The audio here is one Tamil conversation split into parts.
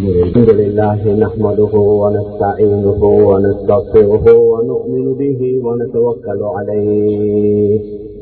الحمد لله نحمده ونستعينه ونستغفره ونؤمن به ونتوكل عليه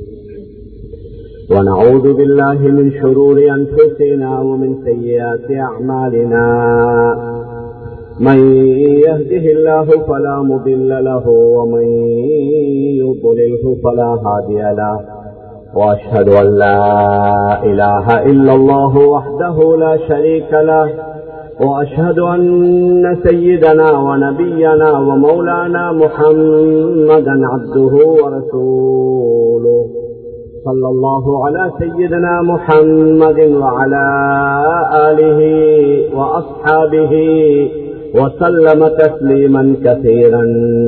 ونعوذ بالله من شرور أنفسنا ومن سيئات أعمالنا من يهده الله فلا مضل له ومن يضلله فلا هادي له وأشهد أن لا إله إلا الله وحده لا شريك له وأشهد أن سيدنا ونبينا ومولانا محمدا عبده ورسوله صلى الله على سيدنا محمد وعلى آله وأصحابه وسلم تسليما كثيرا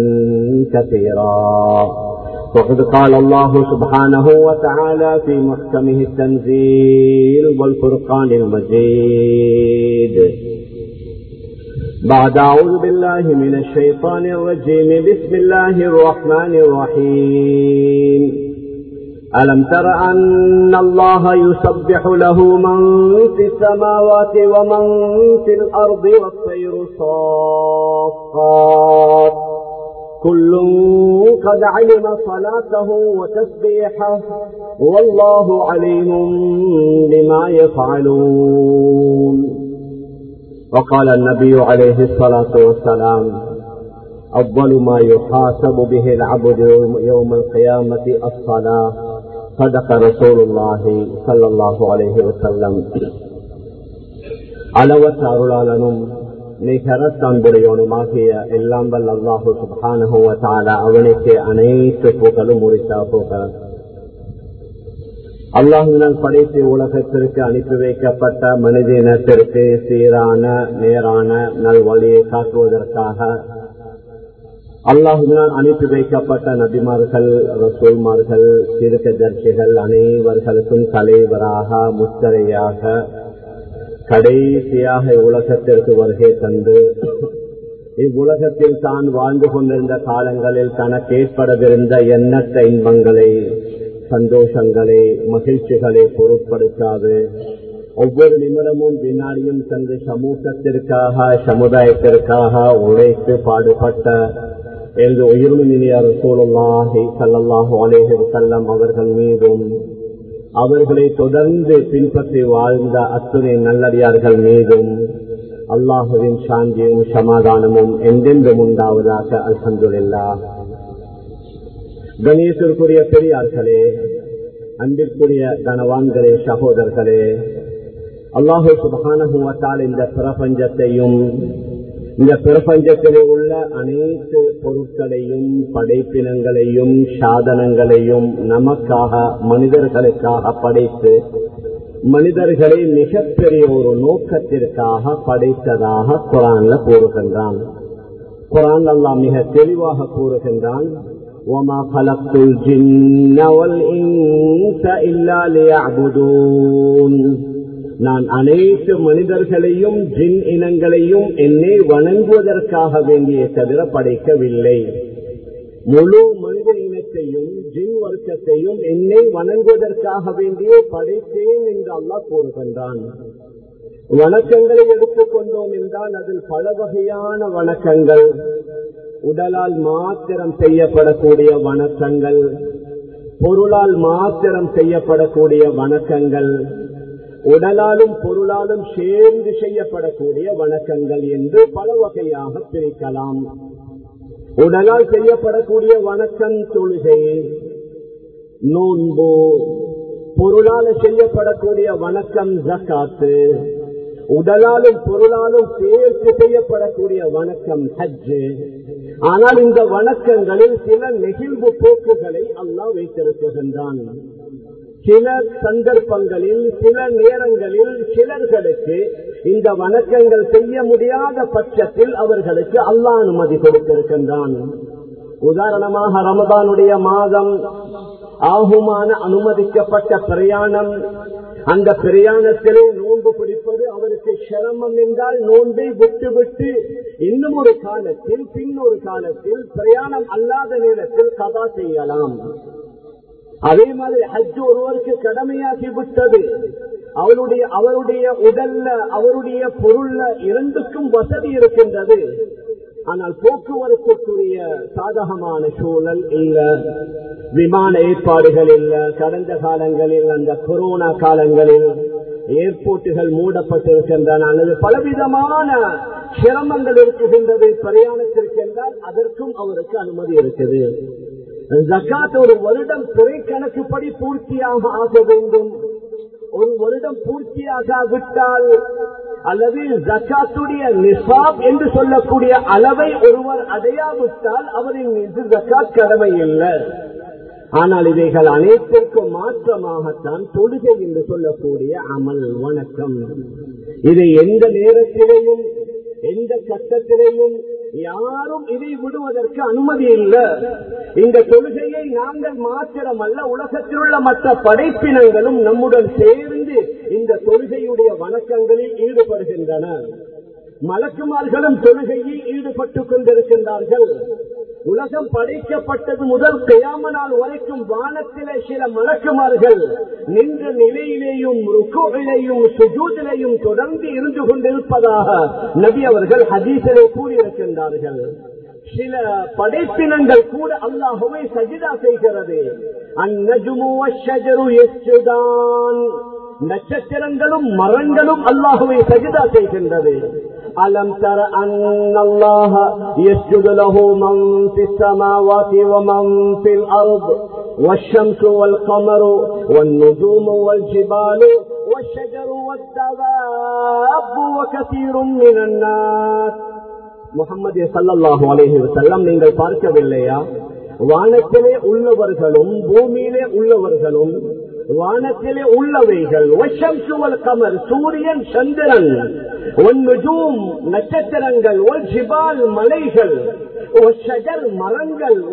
كثيرا وقد قال الله سبحانه وتعالى في محكمه التنزيل والفرقان المجيد بعد أعوذ بالله من الشيطان الرجيم بسم الله الرحمن الرحيم ألم تر أن الله يسبح له من في السماوات ومن في الأرض والطير صافات كل قد علم صلاته وتسبيحه والله عليم بما يفعلون وقال النبي عليه الصلاة والسلام أول ما يحاسب به العبد يوم القيامة الصلاة صدق رسول الله صلى الله عليه وسلم அளவற்ற அருளாளனும் நிகர தன்புடையவனுமாகிய எல்லாம் வல்ல அல்லாஹு சுபானுவத்தால அவனுக்கு அனைத்து புகழும் உரித்தா புகழ் அல்லாஹுவினால் படைத்து உலகத்திற்கு அனுப்பி வைக்கப்பட்ட மனித இனத்திற்கு சீரான நேரான நல்வழியை காட்டுவதற்காக அல்லாஹுவினால் அனுப்பி வைக்கப்பட்ட நபிமார்கள் ரசூல்மார்கள் சிறுக்க தர்சிகள் அனைவர்களுக்கும் தலைவராக முத்தரையாக கடைசியாக உலகத்திற்கு வருகை தந்து இவ்வுலகத்தில் தான் வாழ்ந்து கொண்டிருந்த காலங்களில் தனக்கு ஏற்படவிருந்த எண்ணற்ற இன்பங்களை சந்தோஷங்களை மகிழ்ச்சிகளை பொருட்படுத்தாது ஒவ்வொரு நிமிடமும் வினாடியும் தந்து சமூகத்திற்காக சமுதாயத்திற்காக உழைத்து பாடுபட்ட எனது உயிர்மினியார் சூழலாகி சல்லல்லாஹு அலேஹி செல்லம் அவர்கள் மீதும் அவர்களை தொடர்ந்து பின்பற்றி வாழ்ந்த அத்துணை நல்லடியார்கள் மீதும் அல்லாஹுவின் சாந்தியும் சமாதானமும் எந்தெந்தும் உண்டாவதாக அல்ஹந்துல்லா கணேசருக்குரிய பெரியார்களே அன்பிற்குரிய கனவான்களே சகோதரர்களே அல்லாஹு சுபகானகுவத்தால் இந்த பிரபஞ்சத்தையும் இந்த பிரபஞ்சத்திலே உள்ள அனைத்து பொருட்களையும் படைப்பினங்களையும் சாதனங்களையும் நமக்காக மனிதர்களுக்காக படைத்து மனிதர்களை மிகப்பெரிய ஒரு நோக்கத்திற்காக படைத்ததாக குரான்ல கூறுகின்றான் குரான் அல்லா மிக தெளிவாக கூறுகின்றான் وما خلقت الجن والإنس إلا ليعبدون நான் அனைத்து மனிதர்களையும் ஜின் இனங்களையும் என்னை வணங்குவதற்காக வேண்டிய தவிர படைக்கவில்லை முழு மனித இனத்தையும் ஜின் வர்க்கத்தையும் என்னை வணங்குவதற்காக வேண்டிய படைத்தேன் என்று அல்லா கூறுகின்றான் வணக்கங்களை எடுத்துக்கொண்டோம் என்றால் அதில் பல வகையான வணக்கங்கள் உடலால் மாத்திரம் செய்யப்படக்கூடிய வணக்கங்கள் பொருளால் மாத்திரம் செய்யப்படக்கூடிய வணக்கங்கள் உடலாலும் பொருளாலும் சேர்ந்து செய்யப்படக்கூடிய வணக்கங்கள் என்று பல வகையாக பிரிக்கலாம் உடலால் செய்யப்படக்கூடிய வணக்கம் தொழுகை நோன்பு பொருளால் செய்யப்படக்கூடிய வணக்கம் ஜக்காத்து உடலாலும் பொருளாலும் சேர்த்து செய்யப்படக்கூடிய வணக்கம் ஹஜ்ஜு ஆனால் இந்த வணக்கங்களில் சில நெகிழ்வு போக்குகளை அல்லாஹ் வைத்திருக்கின்றான் சில சந்தர்ப்பங்களில் சில நேரங்களில் சிலர்களுக்கு இந்த வணக்கங்கள் செய்ய முடியாத பட்சத்தில் அவர்களுக்கு அல்லாஹ் அனுமதி கொடுத்திருக்கின்றான் உதாரணமாக ரமதானுடைய மாதம் ஆகுமான அனுமதிக்கப்பட்ட பிரயாணம் அந்த பிரயாணத்திலே நோன்பு பிடிப்பது அவருக்கு சிரமம் என்றால் நோன்பை விட்டுவிட்டு இன்னும் ஒரு காலத்தில் பின் ஒரு காலத்தில் பிரயாணம் அல்லாத நேரத்தில் கதா செய்யலாம் அதே மாதிரி ஹஜ் ஒருவருக்கு கடமையாகி விட்டது அவருடைய அவருடைய உடல்ல அவருடைய பொருள்ல இரண்டுக்கும் வசதி இருக்கின்றது ஆனால் போக்குவரத்துக்குரிய சாதகமான சூழல் இல்ல விமான ஏற்பாடுகள் இல்ல கடந்த காலங்களில் அந்த கொரோனா காலங்களில் ஏர்போர்ட்டுகள் மூடப்பட்டிருக்கின்றன அல்லது பலவிதமான சிரமங்கள் இருக்குகின்றது பிரயாணத்திற்கென்றால் அதற்கும் அவருக்கு அனுமதி இருக்குது ஜக்காத் ஒரு வருடம் துறை கணக்குப்படி பூர்த்தியாக ஆக வேண்டும் ஒரு வருடம் பூர்த்தியாகாவிட்டால் அல்லது ஜக்காத்துடைய நிசாப் என்று சொல்லக்கூடிய அளவை ஒருவர் அடையாவிட்டால் அவரின் மீது ஜக்காத் கடமை இல்லை ஆனால் இவைகள் அனைத்திற்கும் மாற்றமாகத்தான் தொழுகை என்று சொல்லக்கூடிய அமல் வணக்கம் இதை எந்த நேரத்திலேயும் எந்த கட்டத்திலேயும் யாரும் இதை விடுவதற்கு அனுமதி இல்லை இந்த தொழுகையை நாங்கள் மாத்திரமல்ல உலகத்தில் உள்ள மற்ற படைப்பினங்களும் நம்முடன் சேர்ந்து இந்த தொழுகையுடைய வணக்கங்களில் ஈடுபடுகின்றன மலக்குமார்களும் தொழுகையில் ஈடுபட்டுக் கொண்டிருக்கின்றார்கள் உலகம் படைக்கப்பட்டது முதல் கையாம நாள் வரைக்கும் வானத்திலே சில மலக்குமார்கள் நின்ற நிலையிலேயும் ருக்குவிலையும் சுஜூதிலையும் தொடர்ந்து இருந்து கொண்டிருப்பதாக நபி அவர்கள் ஹதீசரை கூறியிருக்கின்றார்கள் சில படைப்பினங்கள் கூட அல்லாஹுவை சஜிதா செய்கிறது அந்நஜுமுவன் நட்சத்திரங்களும் மரங்களும் அல்லாஹுவை சஜிதா செய்கின்றது ألم تر أن الله يسجد له من في السماوات ومن في الأرض والشمس والقمر والنجوم والجبال والشجر والدواب وكثير من الناس முகமது சல்லாஹு அலேஹி வசல்லம் நீங்கள் பார்க்கவில்லையா வானத்திலே உள்ளவர்களும் பூமியிலே உள்ளவர்களும் வானத்திலே உள்ளவைகள் வஷம் சுவல் கமர் சூரியன் சந்திரன் ஒன்னுஜூம் நட்சத்திரங்கள் ஒல் ஜிபால் மலைகள் மரங்கள்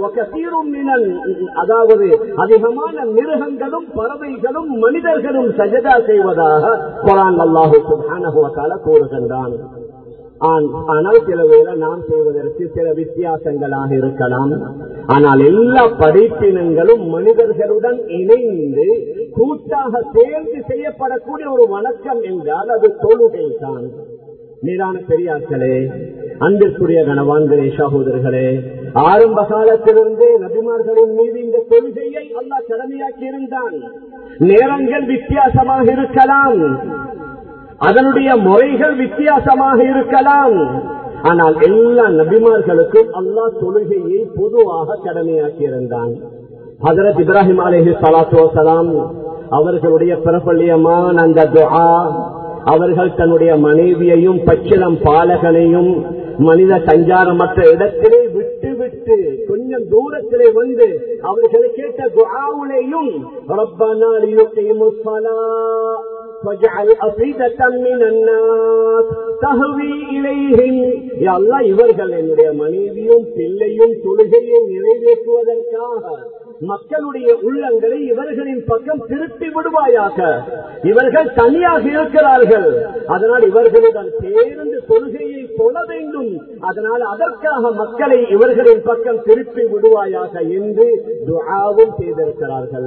அதாவது அதிகமான மிருகங்களும் பறவைகளும் மனிதர்களும் சஜதா செய்வதாக குரான் அல்லாஹு சுபான கூறுகின்றான் ஆனால் சில வேளை நாம் செய்வதற்கு சில வித்தியாசங்களாக இருக்கலாம் ஆனால் எல்லா படைப்பினங்களும் மனிதர்களுடன் இணைந்து கூட்டாக சேர்ந்து செய்யப்படக்கூடிய ஒரு வணக்கம் என்றால் அது தொழுகை தான் மேலான பெரியார்களே அன்பிற்குரிய கனவான்களே சகோதரர்களே ஆரம்ப காலத்திலிருந்தே நபிமார்களின் மீது இந்த கொள்கையை அல்லா கடமையாக்கி இருந்தான் நேரங்கள் வித்தியாசமாக இருக்கலாம் அதனுடைய முறைகள் வித்தியாசமாக இருக்கலாம் ஆனால் எல்லா நபிமார்களுக்கும் அல்லாஹ் தொழுகையை பொதுவாக கடமையாக்கி இருந்தான் ஹதரத் இப்ராஹிம் அலேஹி சலாத்து வசலாம் அவர்களுடைய பிரபல்யமான அந்த துஆ அவர்கள் தன்னுடைய மனைவியையும் பச்சிலம் பாலகனையும் மனித சஞ்சாரமற்ற இடத்திலே விட்டு விட்டு கொஞ்சம் தூரத்திலே வந்து அவர்களை கேட்ட துஆவுலேயும் ரப்பனா லியுகீமுஸ் ஸலாத் واجعل أفئدة من الناس تهوي إليهم يا الله இவர்கள் என்னுடைய மனைவியும் பிள்ளையும் தொழுகையை நிறைவேற்றுவதற்காக மக்களுடைய உள்ளங்களை இவர்களின் பக்கம் திருப்பி விடுவாயாக இவர்கள் தனியாக இருக்கிறார்கள் அதனால் இவர்களுடன் சேர்ந்து தொழுகையை தொழ வேண்டும் அதனால் அதற்காக மக்களை இவர்களின் பக்கம் திருப்பி விடுவாயாக என்று துஆவும் செய்திருக்கிறார்கள்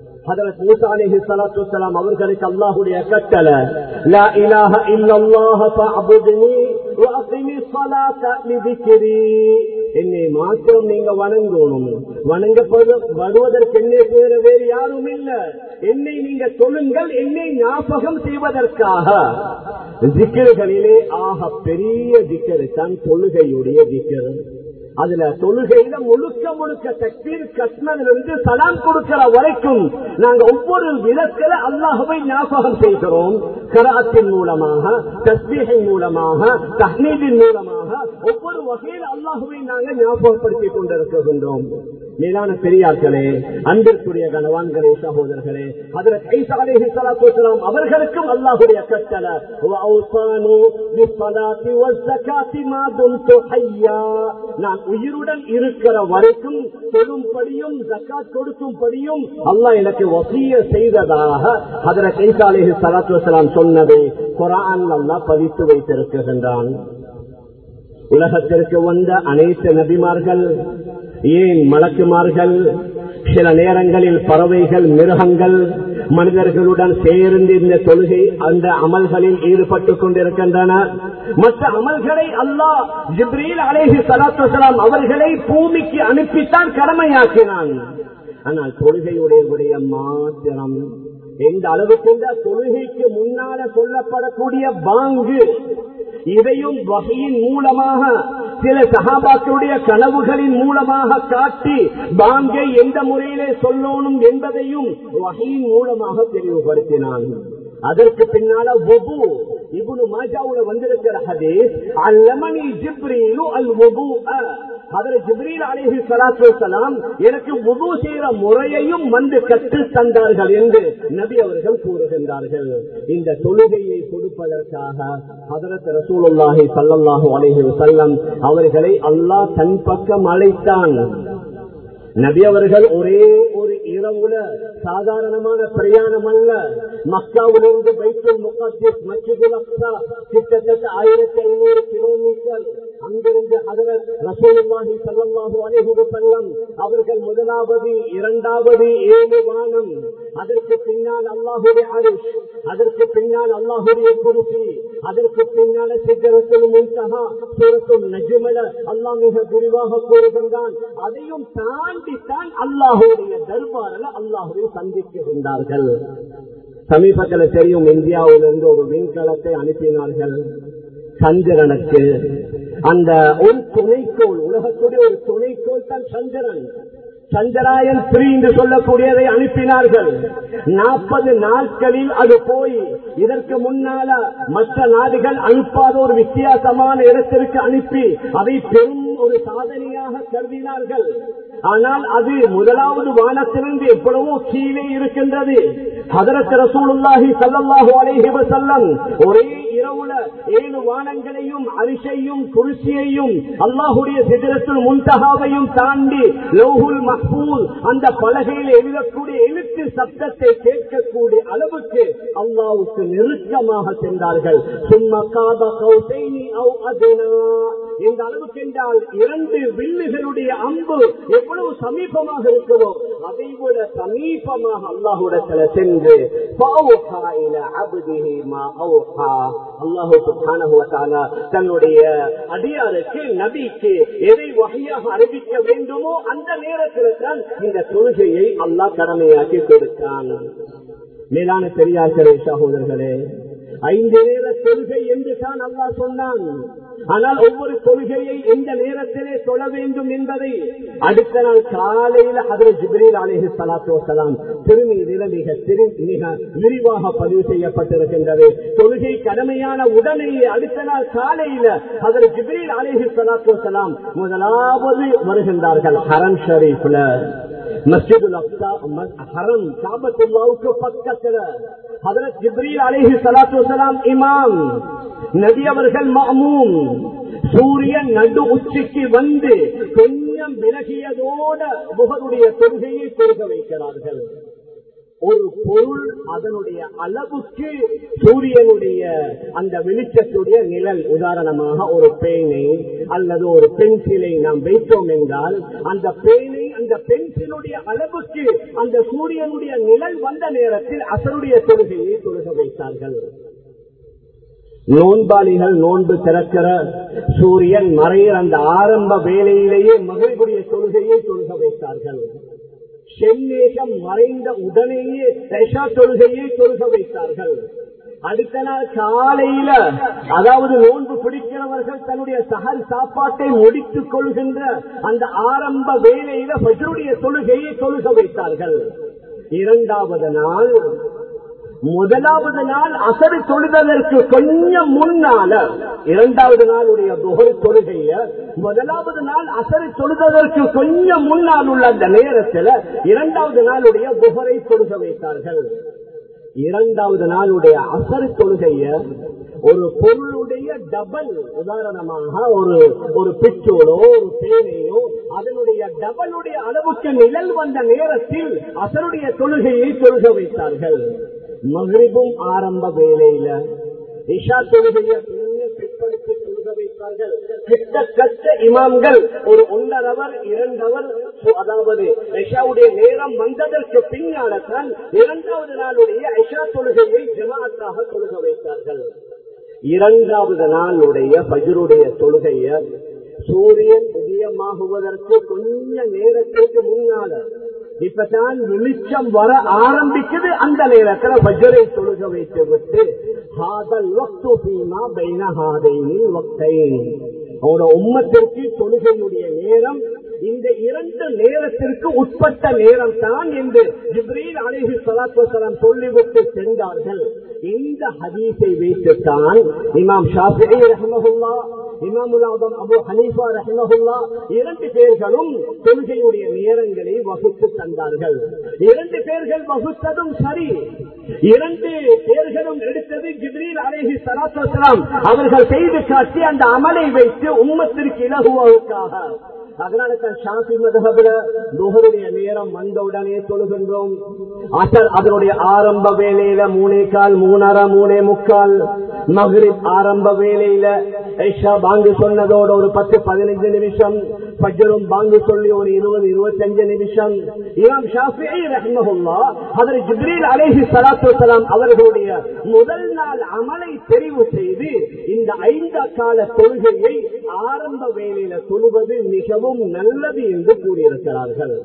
அவர்களுக்கு அல்லாஹுடைய கட்டளை லா இலாஹ இல்லல்லாஹ ஃபஅபுத்னி வஅகிமி ஸலாத லிذிக்ரி என்னை மாத்திரம் நீங்க வணங்கணும் வணங்கப்படுவதற்கு என்னை பேர வேறு யாரும் இல்ல என்னை நீங்க சொல்லுங்கள் என்னை ஞாபகம் செய்வதற்காக திக்கர்களிலே ஆக பெரிய திக்கரு தான் தொழுகையுடைய திக்கர் அதுல தொழுகையில முழுக்க முழுக்க தக்பீர் கஷ்மதிலிருந்து சலாம் கொடுக்கிற வரைக்கும் நாங்க ஒவ்வொரு விதத்துல அல்லாஹுவை ஞாபகம் செய்கிறோம் கராத்தின் மூலமாக தஸ்பீகின் மூலமாக தஹ்மீதின் மூலமாக ஒவ்வொரு வகையில் அல்லாஹுவை நாங்கள் ஞாபகப்படுத்திக் கொண்டிருக்கின்றோம் மேலான பெரியார்களே அன்பிற்குரிய கனவான்களே சகோதரர்களே அவர்களுக்கும் அல்லாஹுடைய கட்டளை நான் உயிருடன் இருக்கிற வரைக்கும் தொழும்படியும் ஜக்காத் கொடுக்கும்படியும் அல்லாஹ் எனக்கு வசிய செய்ததாக அதர கைசாலேஹி சலாத்து வசலாம் சொன்னதை குரான் அல்லாஹ் பதித்து வைத்திருக்கின்றான் உலகத்திற்கு வந்த அனைத்து நபிமார்கள் ஏன் மலக்குமார்கள் சில நேரங்களில் பறவைகள் மிருகங்கள் மனிதர்களுடன் சேர்ந்து இந்த தொழுகை அந்த அமல்களில் ஈடுபட்டுக் கொண்டிருக்கின்றன மற்ற அமல்களை அல்லாஹ் ஜிப்ரீல் அலேஹி சலாத்து அவர்களை பூமிக்கு அனுப்பித்தான் கடமையாக்கினான் ஆனால் தொழுகையுடைய விடைய மாத்திரம் எந்த அளவுக்கு இந்த தொழுகைக்கு முன்னால சொல்லப்படக்கூடிய பாங்கு இதையும் வகையின் மூலமாக சில சகாபாக்களுடைய கனவுகளின் மூலமாக காட்டி பாங்கை எந்த முறையிலே சொல்லணும் என்பதையும் வகையின் மூலமாக தெளிவுபடுத்தினான் அதற்கு பின்னால ஒபு இபுனு மாஜாவுல வந்திருக்கிற ஹதீஸ் அல்லமணி ஜிப்ரீலு அல் ஒபு அதில் ஜிப்ரீல் அலிஹி சலாத்து வலாம் எனக்கு உது செய்கிற முறையையும் வந்து கற்று தந்தார்கள் என்று நபி அவர்கள் கூறுகின்றார்கள் இந்த தொழுகையை கொடுப்பதற்காக ஹதரத் ரசூலுல்லாஹி சல்லல்லாஹு அலைஹி வஸல்லம் அவர்களை அல்லாஹ் தன் பக்கம் அழைத்தான் நபி அவர்கள் ஒரே ஒரு இரவுல சாதாரணமான பிரயாணம் அல்ல மக்காவிலிருந்து பைத்துல் முகத்திஸ் மச்சிதுல் அக்ஸா கிட்டத்தட்ட ஆயிரத்தி ஐநூறு கிலோமீட்டர் அங்கிருந்து அதரத் ரசூலுல்லாஹி ஸல்லல்லாஹு அலைஹி வஸல்லம் அவர்கள் முதலாவது இரண்டாவது ஏழு வானம் அதற்கு பின்னால் அல்லாஹுடைய அரிஷ் அதற்கு பின்னால் அல்லாஹுடைய குருசி அதற்கு பின்னால சித்தரத்தில் முன்தகா சூரத்துல் நஜ்மல அல்லாஹ் மிக விரிவாக கூறுகின்றான் அதையும் தாண்டி தான் அல்லாஹுடைய தர்பாரில் அல்லாஹுவை சந்திக்கின்றார்கள் சமீபத்தில் தெரியும் இந்தியாவிலிருந்து ஒரு விண்கலத்தை அனுப்பினார்கள் சந்திரனுக்கு அந்த ஒரு துணைக்கோள் உலகத்துடைய ஒரு துணைக்கோள் தான் சந்திரன் சந்திராயன் த்ரீ என்று சொல்லக்கூடியதை அனுப்பினார்கள் நாற்பது நாட்களில் அது போய் இதற்கு முன்னால மற்ற நாடுகள் அனுப்பாத ஒரு வித்தியாசமான இடத்திற்கு அனுப்பி அதை பெரும் ஒரு சாதனையாக கருதினார்கள் ஆனால் அது முதலாவது வானத்திலிருந்து எவ்வளவோ கீழே இருக்கின்றது அதற்கு ரசூலுல்லாஹி சல்லல்லாஹு அலைஹி வஸல்லம் ஒரே இரவுல ஏழு வானங்களையும் அரிசையும் குருசியையும் அல்லாஹுடைய சிதறத்தில் முன்தகாவையும் தாண்டி லோகுல் மஹ்பூல் அந்த பலகையில் எழுதக்கூடிய எழுத்து சப்தத்தை கேட்கக்கூடிய அளவுக்கு அல்லாவுக்கு நெருக்கமாக சென்றார்கள் சும்மா காப கௌசைனி அவ் அதுனா இந்த அளவுக்கு என்றால் இரண்டு வில்லுகளுடைய அம்பு எவ்வளவு சமீபமாக இருக்கிறதோ அதை விட சமீபமாக அல்லாஹுடத்துல சென்று தன்னுடைய அடியாருக்கு நபிக்கு எதை வகையாக அறிவிக்க வேண்டுமோ அந்த நேரத்தில் தான் இந்த தொழுகையை அல்லாஹ் கடமையாக்கி கொடுத்தான் மேலான பெரியார்களே சகோதரர்களே ஐந்து நேர தொழுகை என்று தான் அல்லா சொன்னான் ஆனால் ஒவ்வொரு கொள்கையை எந்த நேரத்திலே தொழ வேண்டும் என்பதை அடுத்த நாள் காலையில் அதில் ஜிப்ரீல் அலேஹி சலாத்து வசலாம் திருமீதில மிக திரு மிக விரிவாக பதிவு செய்யப்பட்டிருக்கின்றது தொழுகை கடமையான உடனேயே அடுத்த நாள் காலையில அதில் ஜிப்ரீல் அலேஹி சலாத்து வசலாம் முதலாவது வருகின்றார்கள் ஹரன் ஷரீஃப்ல மஸ்ஜிதுல் அக்ஸா ஹரம் காபத்துல்லாவுக்கு பக்கத்துல ஹதரத் ஜிப்ரீல் அலைஹி ஸலாத்து வஸலாம் இமாம் நபி அவர்கள் மஅமூம் சூரியன் நடு உச்சிக்கு வந்து கொஞ்சம் விலகியதோட முகருடைய தொழுகையை தொழுக வைக்கிறார்கள் ஒரு பொருள் அதனுடைய அளவுக்கு சூரியனுடைய அந்த வெளிச்சத்துடைய நிழல் உதாரணமாக ஒரு பேனை அல்லது ஒரு பென்சிலை நாம் வைத்தோம் என்றால் அந்த பேனை அந்த பென்சிலுடைய அளவுக்கு அந்த சூரியனுடைய நிழல் வந்த நேரத்தில் அசருடைய தொழுகையை தொழுக வைத்தார்கள் நோன்பாளிகள் நோன்பு திறக்கிற சூரியன் மறைய அந்த ஆரம்ப வேலையிலேயே மகிழ்வுடைய தொழுகையை தொழுக வைத்தார்கள் செம்மேகம் மறைந்த உடனேயே தஷா தொழுகையை தொழுக வைத்தார்கள் அடுத்த நாள் காலையில அதாவது நோன்பு பிடிக்கிறவர்கள் தன்னுடைய சகல் சாப்பாட்டை முடித்துக் கொள்கின்ற அந்த ஆரம்ப வேலையில பஜருடைய தொழுகையை தொழுக வைத்தார்கள் இரண்டாவது நாள் முதலாவது நாள் அசரு தொழுததற்கு கொஞ்சம் முன்னால இரண்டாவது நாளுடைய புகழ் தொழுகைய முதலாவது நாள் அசரு தொழுததற்கு கொஞ்சம் முன்னால் உள்ள அந்த நேரத்தில் இரண்டாவது நாளுடைய புகரை தொழுக வைத்தார்கள் இரண்டாவது நாளுடைய அசரு தொழுகைய ஒரு பொருளுடைய டபல் உதாரணமாக ஒரு ஒரு பிச்சோடோ ஒரு பேனையோ அதனுடைய டபலுடைய அளவுக்கு நிழல் வந்த நேரத்தில் அசருடைய தொழுகையை தொழுக வைத்தார்கள் மகிழ்வும் ஆரம்ப வேலையில இஷா தொழுகையை பிற்படுத்தி தொழுக வைத்தார்கள் கிட்டத்தட்ட இமாம்கள் ஒரு ஒன்றரை அவர் இரண்டு அவர் அதாவது ஐஷாவுடைய நேரம் வந்ததற்கு பின்னால தான் இரண்டாவது நாளுடைய ஐஷா தொழுகையை ஜமாத்தாக தொழுக வைத்தார்கள் இரண்டாவது நாளுடைய பஜருடைய தொழுகைய சூரியன் உதயமாகுவதற்கு கொஞ்ச நேரத்திற்கு முன்னால இப்பதான் வெளிச்சம் வர ஆரம்பிக்குது அந்த நேரத்தில் பஜரை தொழுக வைத்து விட்டு ஹாதல் வக்து பீமா பைன ஹாதைனில் வக்தை அவரோட உம்மத்திற்கு தொழுகையுடைய நேரம் இந்த இரண்டு நேரத்திற்கு உட்பட்ட நேரம் தான் என்று ஜிப்ரீல் அலிஹி சலாத்துவலாம் சொல்லிவிட்டு சென்றார்கள் இந்த ஹதீஸை வைத்துத்தான் இமாம் ஷாஃபி ரஹமஹுல்லா இமாமுல் ஆதம் அபு ஹனீஃபா ரஹமஹுல்லா இரண்டு பேர்களும் தொழுகையுடைய நேரங்களை வகுத்து தந்தார்கள் இரண்டு பேர்கள் வகுத்ததும் சரி இரண்டு பேர்களும் எடுத்தது ஜிப்ரீல் அலேஹி சலாத்துவலாம் அவர்கள் செய்து காட்டி அந்த அமலை வைத்து உம்மத்திற்கு இலகுவாவுக்காக அதனால தான் ஷாஃபி மதகபில நுகருடைய நேரம் வந்தவுடனே தொழுகின்றோம் அசர் அதனுடைய ஆரம்ப வேலையில மூணே கால் மூணரை மூணே முக்கால் மகரிப் ஆரம்ப வேலையில ஐஷா பாங்கு சொன்னதோட ஒரு பத்து பதினைஞ்சு நிமிஷம் பஜரும் பாங்கு சொல்லி ஒரு இருபது இருபத்தஞ்சு நிமிஷம் இமாம் ஷாஃபி ரஹ்மஹுல்லா அதர் ஜிப்ரீல் அலேஹி சலாத்து வலாம் அவர்களுடைய முதல் நாள் அமலை தெரிவு செய்து இந்த ஐந்த கால தொழுகையை ஆரம்ப வேலையில தொழுவது மிகவும் நல்லது என்று கூறியிருக்கிறார்கள்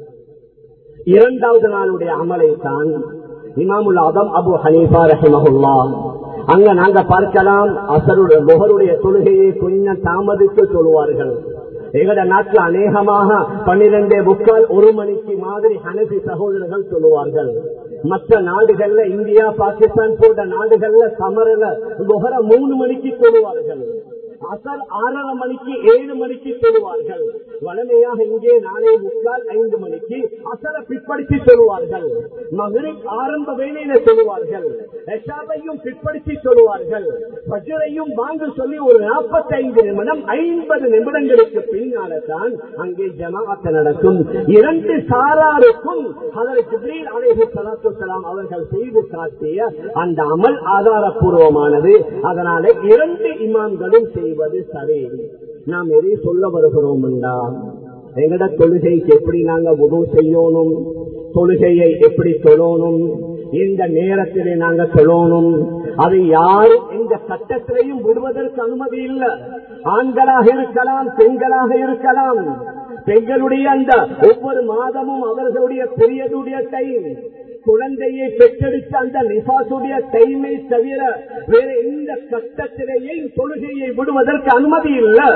இரண்டாவது நாளுடைய அமலை தான் இமாமுல் ஆதம் அபு ஹனீஃபா ரஹிமஹுல்லா அங்க நாங்க பார்க்கலாம் அசருடைய முகருடைய தொழுகையை கொஞ்சம் தாமதித்து சொல்லுவார்கள் எங்கட நாட்டில் அநேகமாக பன்னிரெண்டே முக்கால் ஒரு மணிக்கு மாதிரி ஹனபி சகோதரர்கள் சொல்லுவார்கள் மற்ற நாடுகள்ல இந்தியா பாகிஸ்தான் போன்ற நாடுகள்ல சமரல முகர மூணு மணிக்கு சொல்லுவார்கள் அசர் ஆறரை மணிக்கு ஏழு மணிக்கு சொல்லுவார்கள் வளமையாக இங்கே நாளை முக்கால் ஐந்து மணிக்கு அசரை பிற்படுத்தி சொல்லுவார்கள் மகரிப் ஆரம்ப வேலையில சொல்லுவார்கள் எஷாவையும் பிற்படுத்தி சொல்லுவார்கள் பஜரையும் வாங்க சொல்லி ஒரு நாற்பத்தி ஐந்து நிமிடம் ஐம்பது நிமிடங்களுக்கு பின்னால தான் அங்கே ஜமாஅத்து நடக்கும் இரண்டு சாராருக்கும் அதற்கு ஜிப்ரீல் அலைஹி ஸலாத்து வஸலாம் அவர்கள் செய்து காட்டிய அந்த அமல் ஆதாரப்பூர்வமானது அதனால இரண்டு இமாம்களும் செய்வது சரி நாம் எதை சொல்ல வருகிறோம் எங்கட தொழுகைக்கு எப்படி நாங்க உதவு செய்யணும் தொழுகையை எப்படி தொழணும் இந்த நேரத்திலே நாங்க தொழணும் அதை யாரும் இந்த சட்டத்திலையும் விடுவதற்கு அனுமதி இல்லை ஆண்களாக இருக்கலாம் பெண்களாக இருக்கலாம் பெண்களுடைய அந்த ஒவ்வொரு மாதமும் அவர்களுடைய பெரியதுடைய டைம் குழந்தையை பெற்றெடுத்த அந்த நிபாசுடைய டைமை தவிர வேற எந்த கட்டத்திலேயும் தொழுகையை விடுவதற்கு அனுமதி இல்லை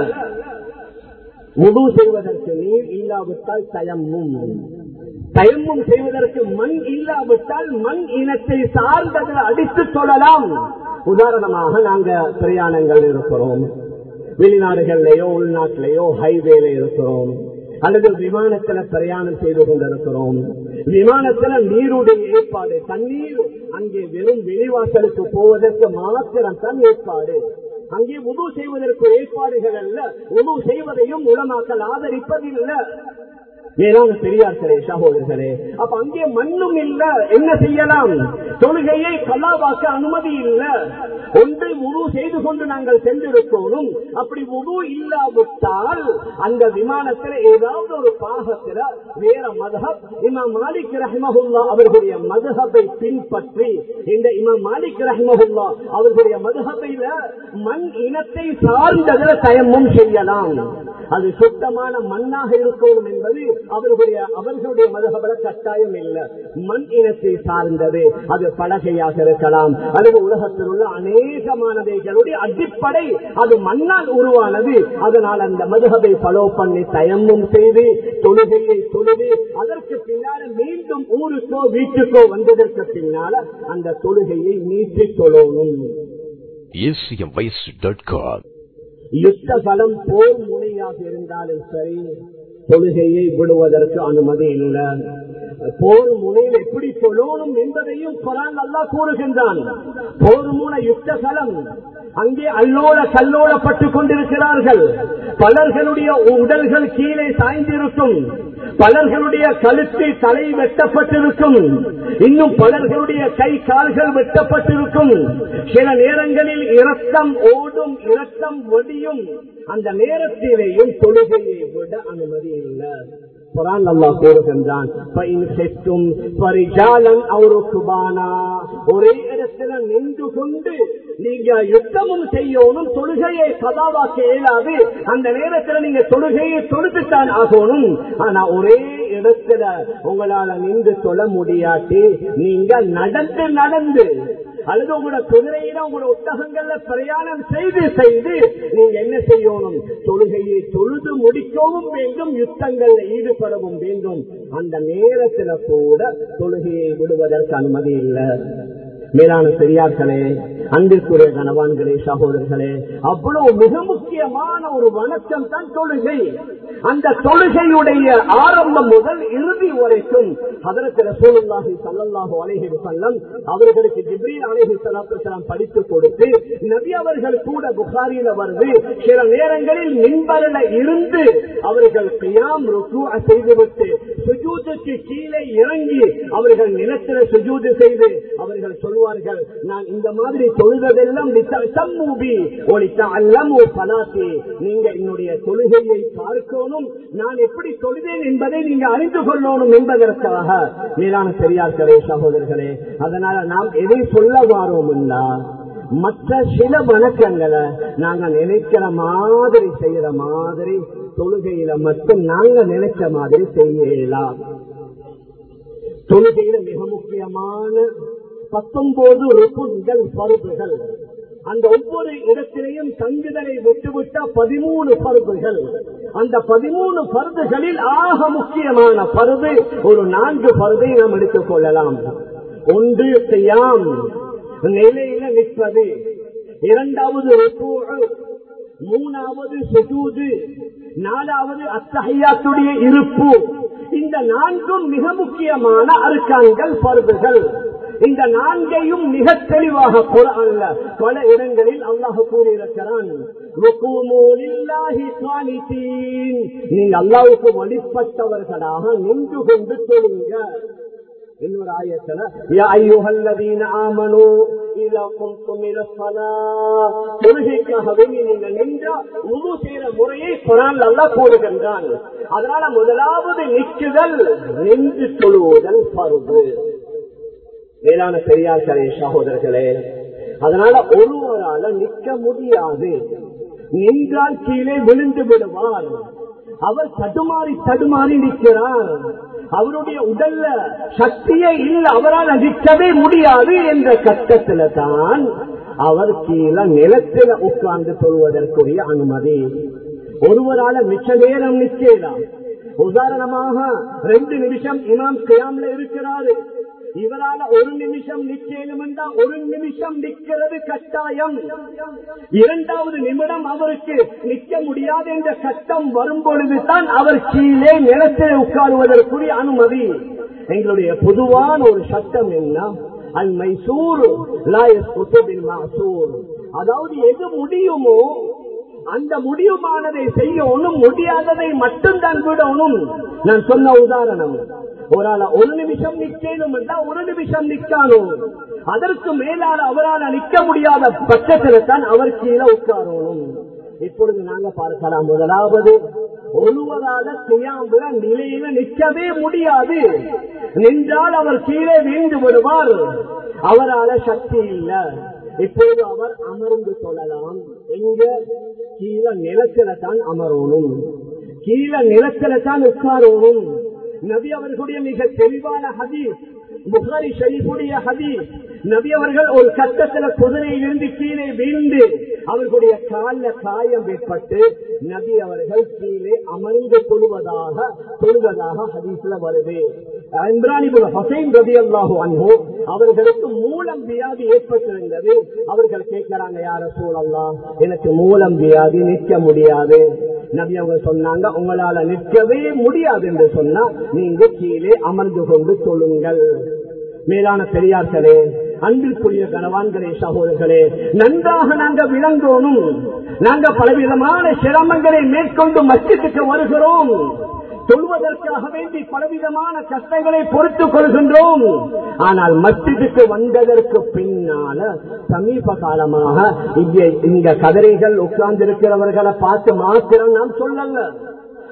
உது செய்வதற்கு நீர் இல்லாவிட்டால் தயமும் தயமும் செய்வதற்கு மண் இல்லாவிட்டால் மண் இனத்தை சார்ந்ததில் அடித்து சொல்லலாம் உதாரணமாக நாங்க பிரயாணங்கள் இருக்கிறோம் வெளிநாடுகள்லயோ உள்நாட்டிலேயோ ஹைவேல இருக்கிறோம் அல்லது விமானத்துல பிரயாணம் செய்து கொண்டிருக்கிறோம் விமானத்துல நீருடைய ஏற்பாடு தண்ணீர் அங்கே வெறும் வெளிவாசலுக்கு போவதற்கு மாத்திரம் தான் ஏற்பாடு அங்கே உது செய்வதற்கு ஏற்பாடுகள் அல்ல உது செய்வதையும் உளமாக்கல் ஆதரிப்பதில்லை மேலான பெரியார்களே சகோதரர்களே அப்ப அங்கே மண்ணும் இல்ல என்ன செய்யலாம் தொழுகையை கலாவாக்க அனுமதி இல்ல ஒன்று முழு செய்து கொண்டு நாங்கள் சென்றிருக்கோம் அப்படி முழு இல்லாவிட்டால் அந்த விமானத்தில் ஏதாவது ஒரு பாகத்தில் வேற மதஹப் இமாம் மாலிக் ரஹ்மஹுல்லா அவர்களுடைய மதுஹபை பின்பற்றி இந்த இமாம் மாலிக் ரஹ்மஹுல்லா அவர்களுடைய மதுஹபையில மண் இனத்தை சார்ந்ததில் தயமும் செய்யலாம் அது சுத்தமான மண்ணாக இருக்கணும் என்பது அவர்களுடைய அவர்களுடைய மதுகபல கட்டாயம் இல்லை மண் இனத்தை சார்ந்தது அது பலகையாக இருக்கலாம் அல்லது உலகத்தில் உள்ள அநேகமானவைகளுடைய அடிப்படை அது மண்ணால் உருவானது அதனால் அந்த மதுகபை பலோ பண்ணி தயமும் செய்து தொழுகையை தொழுது அதற்கு பின்னால மீண்டும் ஊருக்கோ வீட்டுக்கோ வந்ததற்கு பின்னால அந்த தொழுகையை நீட்டி தொழணும் acmvoice.com யுத்த பலம் போர் முனையாக இருந்தாலும் சரி தொழுகையை விடுவதற்கு அனுமதி இல்லை போர் முனையில் எப்படி சொல்லணும் என்பதையும் குரான் நல்லா கூறுகின்றான் போர் முனை யுத்த களம் அங்கே அல்லோல கல்லோலப்பட்டுக் கொண்டிருக்கிறார்கள் பலர்களுடைய உடல்கள் கீழே சாய்ந்திருக்கும் பலர்களுடைய கழுத்து தலை வெட்டப்பட்டிருக்கும் இன்னும் பலர்களுடைய கை கால்கள் வெட்டப்பட்டிருக்கும் சில நேரங்களில் இரத்தம் ஓடும் இரத்தம் ஒடியும் அந்த நேரத்திலேயும் தொழுகையை விட அனுமதி இல்லை குரான் அல்லாஹ் கூறுகின்றான் ஒரே இடத்துல நின்று கொண்டு நீங்க யுத்தமும் செய்யணும் தொழுகையை கதாவாக்க இயலாது அந்த நேரத்தில் நீங்க தொழுகையை தொழுத்துத்தான் ஆகணும் ஆனா ஒரே இடத்துல உங்களால நின்று தொழ முடியாட்டி நீங்க நடந்து நடந்து அல்லது உங்களோட குதிரையில உங்களோட ஒட்டகங்கள்ல பிரயாணம் செய்து செய்து நீங்க என்ன செய்யணும் தொழுகையை தொழுது முடிக்கவும் வேண்டும் யுத்தங்கள்ல ஈடுபடவும் வேண்டும் அந்த நேரத்துல கூட தொழுகையை விடுவதற்கு அனுமதி இல்லை மேலான பெரியார்களே அன்பிற்குரிய கணவான்களே சகோதரர்களே அவ்வளவு மிக முக்கியமான ஒரு வணக்கம் தான் தொழுகை அந்த தொழுகையுடைய ஆரம்பம் முதல் இறுதி வரைக்கும் அதற்கு ரசூலுல்லாஹி ஸல்லல்லாஹு அலைஹி வஸல்லம் அவர்களுக்கு ஜிப்ரீல் அலைஹி ஸலாத்து வஸலாம் படித்து கொடுத்து நபி அவர்கள் கூட புகாரில வருது சில நேரங்களில் மின்பரில இருந்து அவர்கள் கியாம் ருக்கு செய்துவிட்டு சுஜூதுக்கு கீழே இறங்கி அவர்கள் நிலத்தில சுஜூது செய்து அவர்கள் சொல்வார்கள் நான் இந்த மாதிரி தொழுதெல்லாம் நீங்க என்னுடைய தொழுகையை பார்க்கணும் நான் எப்படி தொழுதேன் என்பதை நீங்க அறிந்து கொள்ளணும் என்பதற்காக மேலான பெரியார்களே சகோதரர்களே அதனால நாம் எதை சொல்ல வாரோம்னா மற்ற சில வணக்கங்களை நாங்க நினைக்கிற மாதிரி செய்யற மாதிரி தொழுகையில மட்டும் நாங்க நினைச்ச மாதிரி செய்யலாம் தொழுகையில மிக முக்கியமான பத்தொன்பது ருக்குகள் பருப்புகள் அந்த ஒவ்வொரு இடத்திலையும் தங்குதலை விட்டுவிட்ட பதிமூணு பருப்புகள் அந்த பதிமூணு பருதுகளில் ஆக முக்கியமான பருது ஒரு நான்கு பருதை நாம் எடுத்துக் கொள்ளலாம் ஒன்று செய்யாம் நிலையில நிற்பது இரண்டாவது மூணாவது சுஜூது நாலாவது அத்தகையாத்துடைய இருப்பு இந்த நான்கும் மிக முக்கியமான அருக்கான்கள் பருதுகள் இந்த நான்கையும் மிக தெளிவாக குரான்ல பல இடங்களில் அல்லாஹ் கூறியிருக்கிறான் நீங்க அல்லாவுக்கு வழிபட்டவர்களாக நின்று கொண்டு தொழுங்க இன்னொரு ஆயத்துல தொழுகைக்காகவே நீங்க நின்றா முழு செய்யற முறையை குரான் அல்ல கூறுகின்றான் அதனால முதலாவது நிற்குதல் நின்று தொழுவுதல் பருவு மேலான பெரியார்களே சகோதரர்களே அதனால ஒருவரால நிற்க முடியாது நின்றால் கீழே விழுந்து விடுவார் அவர் தடுமாறி தடுமாறி நிற்கிறார் அவருடைய உடல்ல சக்தியே இல்லை அவரால் நிற்கவே முடியாது என்ற கட்டத்துல தான் அவர் கீழே நிலத்தில் உட்கார்ந்து கொள்வதற்குரிய அனுமதி ஒருவரால மிச்ச நேரம் நிற்கலாம் உதாரணமாக ரெண்டு நிமிஷம் இமாம் கியாம்ல இருக்கிறாரு இவரால ஒரு நிமிஷம் நிச்சயம் என்றால் ஒரு நிமிஷம் நிற்கிறது கட்டாயம் இரண்டாவது நிமிடம் அவருக்கு நிற்க முடியாது என்ற சட்டம் வரும் பொழுதுதான் அவர் கீழே நிலத்தில் உட்காருவதற்குரிய அனுமதி எங்களுடைய பொதுவான ஒரு சட்டம் என்ன அல் மைசூர் அதாவது எது முடியுமோ அந்த முடியுமானதை செய்யணும் முடியாததை மட்டும்தான் விடணும் நான் சொன்ன உதாரணம் ஒரு ஆள ஒரு நிமிஷம் நிக்கணும் என்றால் ஒரு நிமிஷம் நிக்கானோ அதற்கு மேலால அவரால் நிக்க முடியாத பட்சத்தில் தான் அவர் கீழே உட்காரணும் இப்பொழுது நாங்க பார்க்கலாம் முதலாவது ஒருவரால செய்யாமல் நிலையில நிற்கவே முடியாது நின்றால் அவர் கீழே வீழ்ந்து விடுவார் அவரால சக்தி இல்ல இப்போது அவர் அமர்ந்து கொள்ளலாம் எங்க கீழே நிலத்தில தான் அமரணும் கீழே நிலத்தில தான் உட்காரணும் நபி அவர்களுடைய மிக தெளிவான ஹதீஸ் புகாரி ஷரீஃபுடைய ஹதீஸ் நபி அவர்கள் ஒரு கட்டத்துல குதிரையிலிருந்து கீழே வீழ்ந்து அவர்களுடைய கால காயம் ஏற்பட்டு நபி அவர்கள் கீழே அமர்ந்து கொள்வதாக தொழுவதாக ஹதீஸ்ல வருது இம்ரானிபுல் ஹசைன் ரதி அல்லாஹு அன்போ அவர்களுக்கு மூலம் வியாதி ஏற்பட்டிருந்தது அவர்கள் கேட்கிறாங்க யார சூழல்லா எனக்கு மூலம் வியாதி நிற்க முடியாது நபி அவங்க சொன்னாங்க உங்களால நிற்கவே முடியாது என்று சொன்னா நீங்க கீழே அமர்ந்து கொண்டு தொழுங்கள் மேலான பெரியார்களே அன்பிற்குரிய கனவான்களே சகோதரர்களே நன்றாக நாங்க விளங்கணும் நாங்க பலவிதமான சிரமங்களை மேற்கொண்டு மஸ்ஜித்துக்கு வருகிறோம் சொல்வதற்காக வேண்டி பலவிதமான கஷ்டங்களை பொறுத்துக் கொள்கின்றோம் ஆனால் மஸ்ஜிதுக்கு வந்ததற்கு பின்னால சமீப காலமாக இங்கே இங்க கதிரைகள் உட்கார்ந்து இருக்கிறவர்களை பார்த்து மாத்திரம் நாம் சொல்லல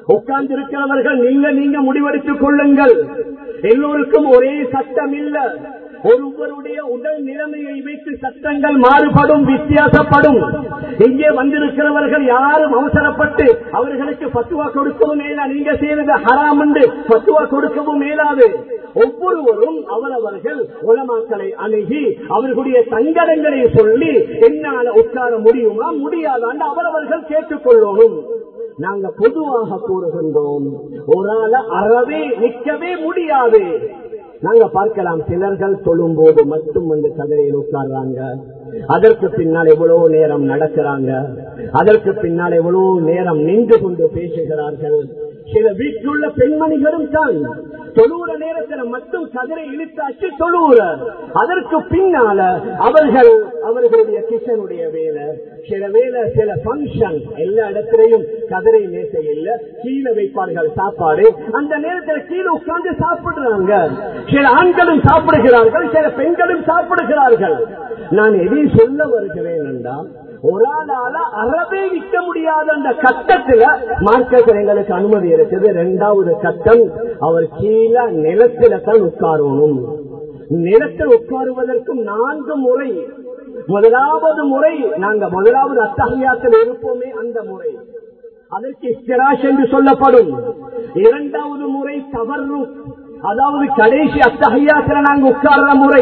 உட்கார்ந்து இருக்கிறவர்கள் நீங்க நீங்க முடிவெடுத்துக் கொள்ளுங்கள் எல்லோருக்கும் ஒரே சட்டம் இல்ல ஒருவருடைய உடல் நிலைமையை வைத்து சட்டங்கள் மாறுபடும் வித்தியாசப்படும் இங்கே வந்திருக்கிறவர்கள் யாரும் அவசரப்பட்டு அவர்களுக்கு பத்துவா கொடுக்கவும் மேலா நீங்க செய்வது ஹராம் என்று பத்துவா கொடுக்கவும் மேலாது ஒவ்வொருவரும் அவரவர்கள் உலமாக்களை அணுகி அவர்களுடைய சங்கடங்களை சொல்லி என்னால உட்கார முடியுமா முடியாதான்னு அவரவர்கள் கேட்டுக்கொள்ளணும் நாங்க பொதுவாக கூறுகின்றோம் ஒரு ஆள அறவே நிற்கவே முடியாது நாங்க பார்க்கலாம் சிலர்கள் சொல்லும் போது மட்டும் வந்து கதையில் உட்கார்றாங்க அதற்கு பின்னால் எவ்வளவு நேரம் நடக்கிறாங்க அதற்கு பின்னால் எவ்வளவு நேரம் நின்று கொண்டு பேசுகிறார்கள் சில வீட்டிலுள்ள பெண்மணிகளும் தான் தொழுவுற நேரத்தில் மட்டும் கதிரை இழுத்தாச்சு தொழுவுற அதற்கு பின்னால அவர்கள் அவர்களுடைய கிச்சனுடைய வேலை சில வேலை சில பங்கன் எல்லா இடத்திலையும் கதிரை மேசை இல்ல கீழே வைப்பார்கள் சாப்பாடு அந்த நேரத்தில் கீழே உட்கார்ந்து சாப்பிடுறாங்க சில ஆண்களும் சாப்பிடுகிறார்கள் சில பெண்களும் சாப்பிடுகிறார்கள் நான் எதை சொல்ல வருகிறேன் என்றால் ஒரு ஆளால அறவே விற்க முடியாத அந்த கட்டத்துல மார்க்கத்தில் எங்களுக்கு அனுமதி இருக்குது இரண்டாவது கட்டம் அவர் கீழே நிலத்தில தான் உட்காரணும் நிலத்தில் உட்காருவதற்கும் நான்கு முறை முதலாவது முறை நாங்க முதலாவது அத்தகையாத்தில் இருப்போமே அந்த முறை அதற்கு இஸ்திராஷ் என்று சொல்லப்படும் இரண்டாவது முறை தவறு அதாவது கடைசி அத்தகையாத்தில் நாங்க உட்கார்ற முறை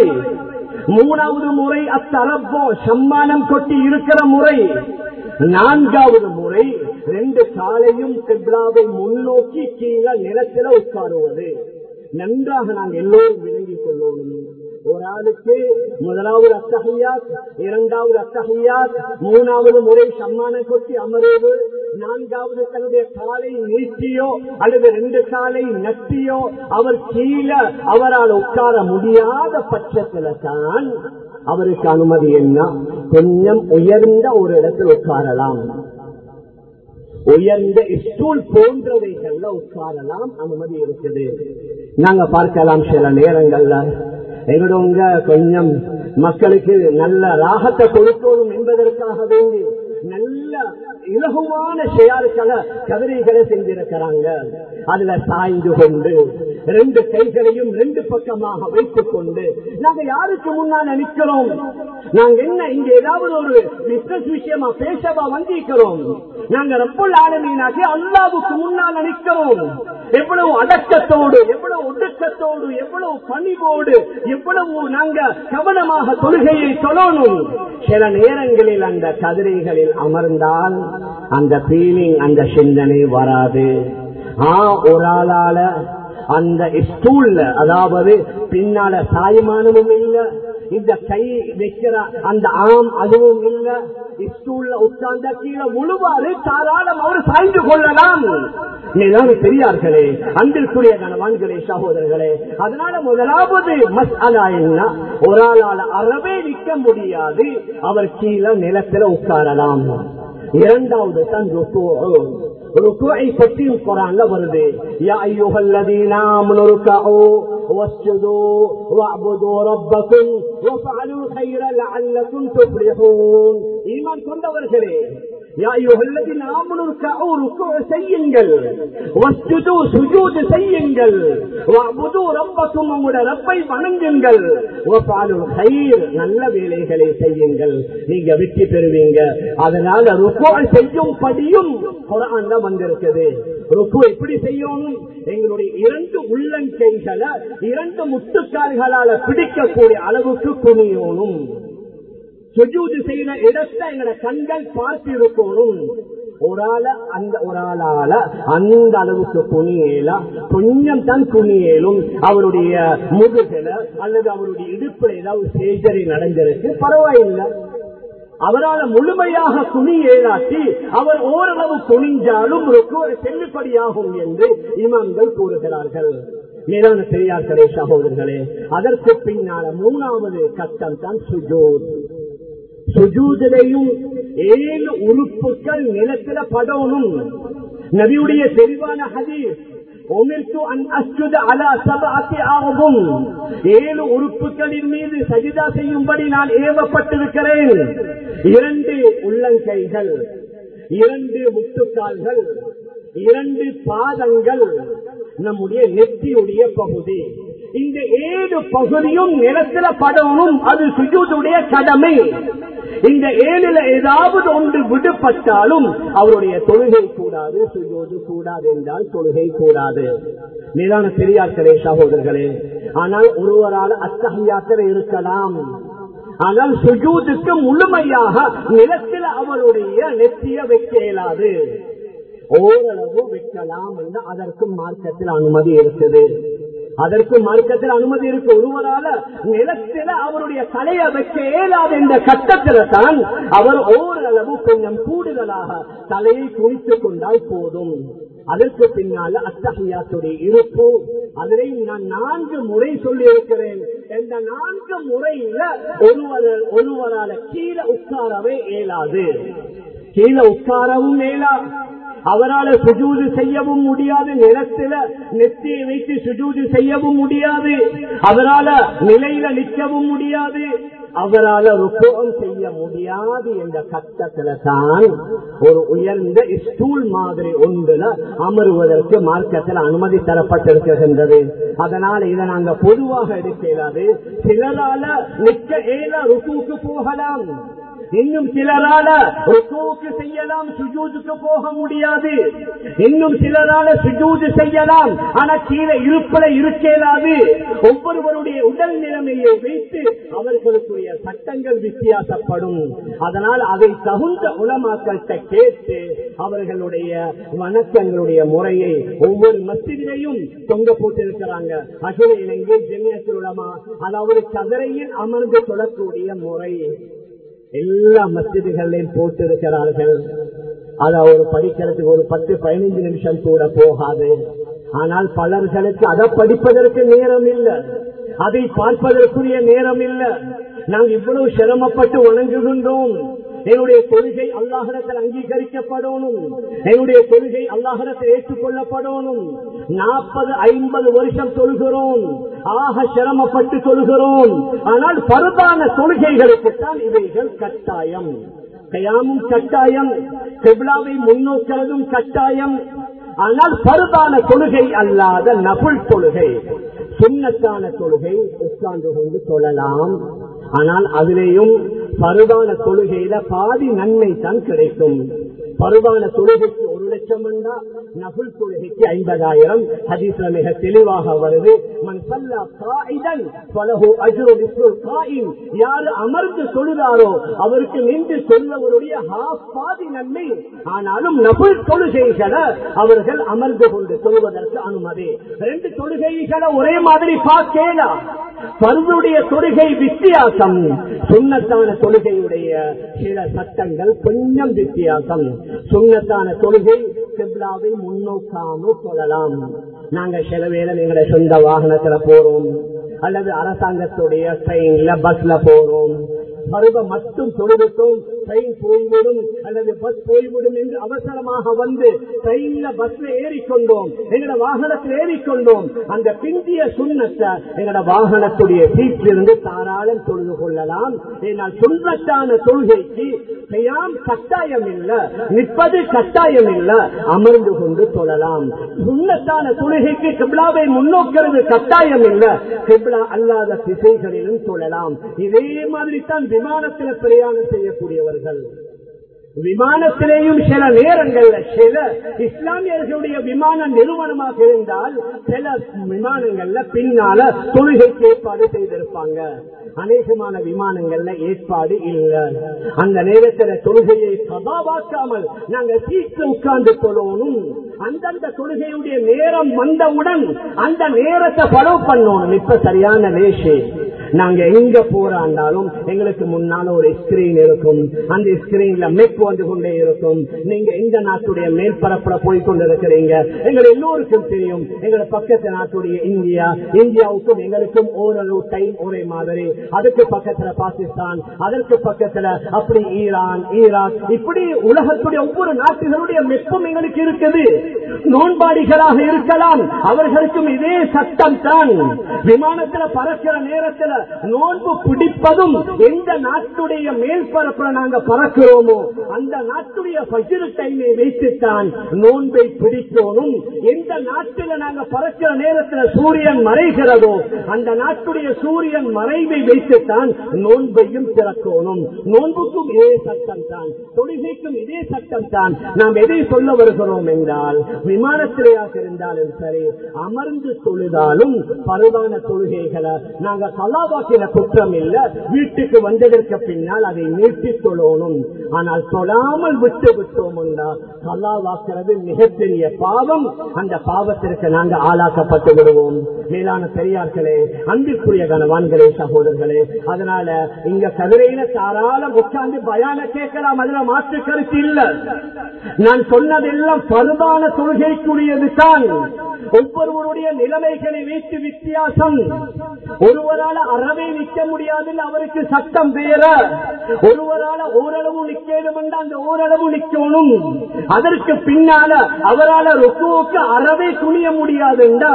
மூணாவது முறை அத்தரப்போ சம்மானம் கொட்டி இருக்கிற முறை நான்காவது முறை ரெண்டு காலையும் கிப்லாவை முன்னோக்கி கீழே நிலத்தில உட்காருவது நன்றாக நாங்கள் எல்லோரும் விளங்கிக் கொள்ளணும் ஒரு ஆளுக்கு முதலாவது அத்தகையாத் இரண்டாவது அத்தகையாத் மூணாவது முறை சம்மான கொட்டி அமர்வு நான்காவது தன்னுடைய காலை நீட்டியோ அல்லது ரெண்டு காலை நட்டியோ அவர் கீழே அவரால் உட்கார முடியாத பட்சத்துல தான் அவருக்கு அனுமதி என்ன கொஞ்சம் உயர்ந்த ஒரு இடத்தில் உட்காரலாம் உயர்ந்த ஸ்டூல் போன்றவைகள்ல உட்காரலாம் அனுமதி இருக்குது நாங்க பார்க்கலாம் சில நேரங்கள்ல எங்களோட கொஞ்சம் மக்களுக்கு நல்ல ராகத்தை கொடுக்கணும் என்பதற்காக வேண்டி நல்ல இலகுவான ஷேயாருக்களை கதிரைகளை செஞ்சிருக்கிறாங்க அதுல சாய்ந்து கொண்டு ரெண்டு கைகளையும் ரெண்டு பக்கமாக வைத்துக் கொண்டு நாங்க யாருக்கு முன்னால நிற்கிறோம் நாங்க என்ன இங்க ஏதாவது ஒரு பிசினஸ் விஷயமா பேசவா வந்திருக்கிறோம் நாங்க ரப்புள் ஆளுமீனாக்கி அல்லாவுக்கு முன்னால நிற்கிறோம் எவ்வளவு அடக்கத்தோடு எவ்வளவு ஒடுக்கத்தோடு எவ்வளவு பணிவோடு எவ்வளவு நாங்க கவனமாக தொழுகையை சொல்லணும் சில நேரங்களில் அந்த கதிரைகளில் அமர்ந்தால் அந்த பீலிங் அந்த சிந்தனை வராது ஆ ஒரு ஆளால அந்த ஸ்டூல்ல அதாவது பின்னால சாயமானமும் இல்ல இந்த கை வைக்கிற அந்த ஆம் அதுவும் இல்ல ஸ்டூல்ல உட்கார்ந்த கீழே முழுவாறு தாராளம் அவர் சாய்ந்து கொள்ளலாம் மேலான பெரியார்களே அன்பிற்குரிய கணவான்களே சகோதரர்களே அதனால முதலாவது மஸ் அலா என்ன ஒரு ஆளால அறவே நிற்க முடியாது அவர் கீழே நிலத்துல உட்காரலாம் இரண்டாவது தான் ருக்குவை பற்றியும் குரான்ல வருது யா ஐயுகல்லதீன ஆமனு ருக்கஉ واسجدوا واعبدوا ربكم وافعلوا الخير لعلكم تفلحون ஈமான் கொண்டவர்களே செய்யுங்கள் செய்யுங்கள் ரப்பை வணங்குங்கள் நல்ல வேலைகளை செய்யுங்கள் நீங்க வெற்றி பெறுவீங்க அதனால ருக்கோ செய்யும்படியும் குரான்ல வந்திருக்குது ருக்கு எப்படி செய்யணும் எங்களுடைய இரண்டு உள்ளங்கைகளை இரண்டு முட்டுக்கால்களால பிடிக்கக்கூடிய அளவுக்கு குனியணும் சுஜூது செய்த இடத்தை எங்களோட கண்கள் பார்த்து இருக்கணும் ஒரு ஆள அந்த ஒரு ஆளால அந்த அளவுக்கு குனியல கொஞ்சம் தான் குனியலும் அவருடைய முதுகல அல்லது அவருடைய இடுப்புல ஏதாவது சேஜரி நடந்திருக்கு பரவாயில்லை அவரால் முழுமையாக குனி ஏலாட்டி அவர் ஓரளவு குனிஞ்சாலும் செல்லுபடியாகும் என்று இமாம்கள் கூறுகிறார்கள் மேலான பெரியார்களே சகோதரர்களே அதற்கு பின்னால மூணாவது கட்டம் தான் சுஜோத் சுஜூதிலையும் ஏழு உறுப்புகள் நிலத்தில படணும் நபியுடைய தெளிவான ஹதீஸ் ஏழு உறுப்புகளின் மீது சஜிதா செய்யும்படி நான் இரண்டு பாதங்கள் நம்முடைய நெத்தியுடைய பகுதி இந்த ஏழு பகுதியும் நிலத்தில படணும் அது சுஜூதுடைய கடமை இந்த ஏழில ஏதாவது ஒன்று விடுபட்டாலும் அவருடைய தொழுகை கூடாது சுஜோது கூடாது என்றால் தொழுகை கூடாது மேலான பெரியார்களே சகோதரர்களே ஆனால் ஒருவரால் அத்தகையாத்திர இருக்கலாம் ஆனால் சுஜூதுக்கு முழுமையாக நிலத்தில் அவருடைய நெத்திய வைக்க இயலாது ஓரளவு வைக்கலாம் என்று அதற்கும் மார்க்கத்தில் அனுமதி இருக்குது அதற்கு மார்க்கத்தில் அனுமதி இருக்கு ஒருவரால நிலத்தில அவருடைய தலையை வைக்க இயலாது என்ற கட்டத்தில தான் அவர் ஓரளவு கொஞ்சம் கூடுதலாக தலையை குளித்துக் கொண்டால் போதும் அதற்கு பின்னால அத்தகையாத்துடைய இருப்பு அதிலே நான் நான்கு முறை சொல்லி இருக்கிறேன் இந்த நான்கு முறையில ஒருவர் ஒருவரால கீழே உட்காரவே இயலாது கீழே உட்காரவும் மேலா அவரால் சுஜூது செய்யவும் முடியாது நிலத்தில நெத்தியை வைத்து சுஜூது செய்யவும் முடியாது அவரால் நிலையில நிற்கவும் முடியாது அவரால் ருக்கோகம் செய்ய முடியாது என்ற கட்டத்துல தான் ஒரு உயர்ந்த ஸ்டூல் மாதிரி ஒன்றுல அமருவதற்கு மார்க்கத்தில் அனுமதி தரப்பட்டிருக்கின்றது அதனால இதை நாங்க பொதுவாக எடுக்க இயலாது சிலரால நிற்க ஏல ருக்குக்கு போகலாம் இன்னும் சிலரால ருக்குவுக்கு செய்யலாம் சுஜூதுக்கு போக முடியாது இன்னும் சிலரால சுஜூது செய்யலாம் ஆனா கீழே இருப்பல இருக்கலாது ஒவ்வொருவருடைய உடல் நிலைமையை வைத்து அவர்களுக்குரிய சட்டங்கள் வித்தியாசப்படும் அதனால் அதை தகுந்த உலமாக்கள்கிட்ட கேட்டு அவர்களுடைய வணக்கங்களுடைய முறையை ஒவ்வொரு மசிதிலையும் தொங்க போட்டிருக்கிறாங்க அகில இலங்கை ஜெமியத்தில் உலமா அதாவது கதிரையில் அமர்ந்து தொழக்கூடிய முறை எல்லா மசிதிகளையும் போட்டிருக்கிறார்கள் அதை அவர் படிக்கிறதுக்கு ஒரு பத்து பதினைஞ்சு நிமிஷம் கூட போகாது ஆனால் பலர்களுக்கு அதை படிப்பதற்கு நேரம் இல்லை அதை பார்ப்பதற்குரிய நேரம் இல்லை நாங்கள் இவ்வளவு சிரமப்பட்டு வணங்குகின்றோம் என்னுடைய கொள்கை அல்லாஹிடத்தில் அங்கீகரிக்கப்படணும் என்னுடைய கொள்கை அல்லாஹிடத்தில் ஏற்றுக்கொள்ளப்படணும் நாற்பது ஐம்பது வருஷம் தொழுகிறோம் ஆக சிரமப்பட்டு தொழுகிறோம் ஆனால் பருதான தொழுகைகளுக்குத்தான் இவைகள் கட்டாயம் கயாமும் கட்டாயம் செப்லாவை முன்னோக்கிறதும் கட்டாயம் ஆனால் பருதான தொழுகை அல்லாத நபுள் தொழுகை சுண்ணத்தான தொழுகை உட்கார்ந்து கொண்டு தொழலாம் ஆனால் அதிலேயும் பருதான தொழுகையில பாதி நன்மை தான் கிடைக்கும் பருதான தொழுகைக்கு ஒரு லட்சம் என்றா நகுல் தொழுகைக்கு ஐம்பதாயிரம் ஹதீஸ்ல மிக தெளிவாக வருது மன் சல்லா காயிதன் பலகு அஜ்ரு விஸ்ருல் காயின் யாரு அமர்ந்து தொழுதாரோ அவருக்கு நின்று சொல்பவருடைய ஹாஃப் பாதி நன்மை ஆனாலும் நபுல் தொழுகைகளை அவர்கள் அமர்ந்து கொண்டு தொழுவதற்கு அனுமதி ரெண்டு தொழுகைகளை ஒரே மாதிரி பார்க்கலாம் பருதுடைய தொழுகை வித்தியாசம் சுண்ணத்தான தொழுகையுடைய சில சட்டங்கள் கொஞ்சம் வித்தியாசம் சுண்ணத்தான தொழுகை செப்லாவை முன்னோக்காமல் சொல்லலாம் நாங்க சில வேலை எங்களுடைய சொந்த வாகனத்துல போறோம் அல்லது அரசாங்கத்துடைய ட்ரெயின்ல பஸ்ல போறோம் பருவ மட்டும் தொழுதுட்டோம் ட்ரெயின் போய்விடும் அல்லது பஸ் போய்விடும் என்று அவசரமாக வந்து ட்ரெயின்ல பஸ்ல ஏறிக்கொண்டோம் எங்களோட வாகனத்தில் ஏறிக்கொண்டோம் அந்த பிந்திய சுண்ணத்தை எங்களோட வாகனத்துடைய சீட்டிலிருந்து தாராளம் தொழுது கொள்ளலாம் ஏனால் சுண்ணத்தான தொழுகைக்கு செய்யாம் கட்டாயம் இல்ல நிற்பது கட்டாயம் இல்ல அமர்ந்து கொண்டு தொழலாம் சுண்ணத்தான தொழுகைக்கு கிப்லாவை முன்னோக்கிறது கட்டாயம் இல்ல கிப்லா அல்லாத திசைகளிலும் தொழலாம் இதே மாதிரி தான் விமானத்தில் பிரயாணம் செய்யக்கூடியவர்கள் விமானத்திலேயும் சில நேரங்கள்ல சில இஸ்லாமியர்களுடைய விமான நிறுவனமாக இருந்தால் சில விமானங்கள்ல பின்னால தொழுகைக்கு ஏற்பாடு செய்திருப்பாங்க அநேகமான விமானங்கள்ல ஏற்பாடு இல்ல அந்த நேரத்தில் தொழுகையை சபாவாக்காமல் நாங்க சீட்டு உட்கார்ந்து தொழணும் அந்தந்த தொழுகையுடைய நேரம் வந்தவுடன் அந்த நேரத்தை ஃபாலோ பண்ணணும் இப்ப சரியான லேசு நாங்க எங்க போறாண்டாலும் எங்களுக்கு முன்னால ஒரு ஸ்கிரீன் இருக்கும் அந்த ஸ்கிரீன்ல மெப் வந்து கொண்டே இருக்கும் நீங்க எந்த நாட்டுடைய மேற்பரப்புல போய் கொண்டிருக்கிறீங்க எங்களை எல்லோருக்கும் தெரியும் எங்களை பக்கத்து நாட்டுடைய இந்தியா இந்தியாவுக்கும் எங்களுக்கும் ஓரளவு டைம் ஒரே மாதிரி அதுக்கு பக்கத்துல பாகிஸ்தான் அதற்கு பக்கத்துல அப்படி ஈரான் ஈராக் இப்படி உலகத்துடைய ஒவ்வொரு நாட்டுகளுடைய மெப்பம் எங்களுக்கு இருக்குது நோன்பாடிகளாக இருக்கலாம் அவர்களுக்கும் இதே சட்டம் தான் விமானத்துல பறக்கிற நேரத்துல நோன்பு பிடிப்பதும் எந்த நாட்டுடைய மேல் பரப்புல நாங்க பறக்கிறோமோ அந்த நாட்டுடைய பஜிரு டைமை வைத்துத்தான் நோன்பை பிடிக்கணும் எந்த நாட்டில நாங்க பறக்கிற நேரத்துல சூரியன் மறைகிறதோ அந்த நாட்டுடைய சூரியன் மறைவை வைத்துத்தான் நோன்பையும் திறக்கணும் நோன்புக்கும் இதே சட்டம் தான் தொழுகைக்கும் இதே சட்டம் தான் நாம் எதை சொல்ல வருகிறோம் என்றால் விமானத்திலேயாக இருந்தாலும் சரி அமர்ந்து தொழுதாலும் பருவான தொழுகைகளை நாங்க கலாவாக்கின குற்றம் இல்ல வீட்டுக்கு வந்ததற்கு பின்னால் அதை நீட்டி தொழணும் ஆனால் தொழாமல் விட்டு விட்டோம் என்றால் கலாவாக்குறது மிகப்பெரிய பாவம் அந்த பாவத்திற்கு நாங்க ஆளாக்கப்பட்டு விடுவோம் மேலான பெரியார்களே அன்பிற்குரிய கனவான்களே சகோதரர்களே அதனால இங்க கதிரையில தாராளம் உட்கார்ந்து பயான கேட்கலாம் அதுல மாற்று கருத்து இல்ல நான் சொன்னதெல்லாம் பருதான தொழுகைக்குரியது தான் ஒவ்வொருவருடைய நிலைமைகளை வைத்து வித்தியாசம் ஒருவரால அறவே நிற்க முடியாது அவருக்கு சட்டம் வேற ஒருவரால ஓரளவு நிக்கணும் அந்த ஓரளவு நிக்கணும் அதற்கு பின்னால அவரால் ருக்குவுக்கு அறவே துணிய முடியாதுண்டா